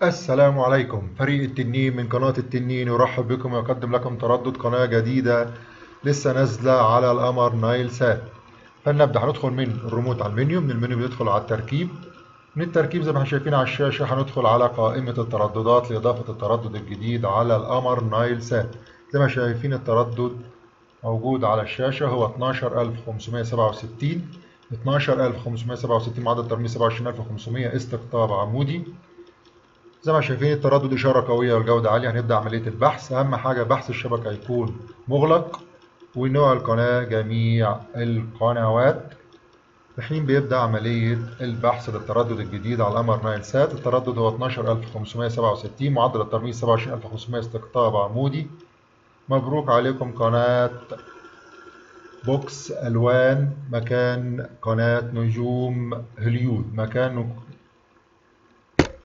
السلام عليكم فريق التنين من قناة التنين يرحب بكم ويقدم لكم تردد قناة جديدة لسه نازلة على القمر نايل سات فلنبدأ هندخل من الريموت على المنيو من المنيو بندخل على التركيب من التركيب زي ما احنا شايفين على الشاشة هندخل على قائمة الترددات لإضافة التردد الجديد على القمر نايل سات زي ما شايفين التردد موجود على الشاشة هو 12567 12567 معدل ترميز 27500 استقطاب عمودي زي ما شايفين التردد إشارة قوية والجودة عالية هنبدأ عملية البحث أهم حاجة بحث الشبكة يكون مغلق ونوع القناة جميع القنوات الحين بيبدأ عملية البحث للتردد الجديد على القمر نايل سات التردد هو 12567 معدل الترميز 27500 استقطاب عمودي مبروك عليكم قناة بوكس ألوان مكان قناة نجوم هوليود مكان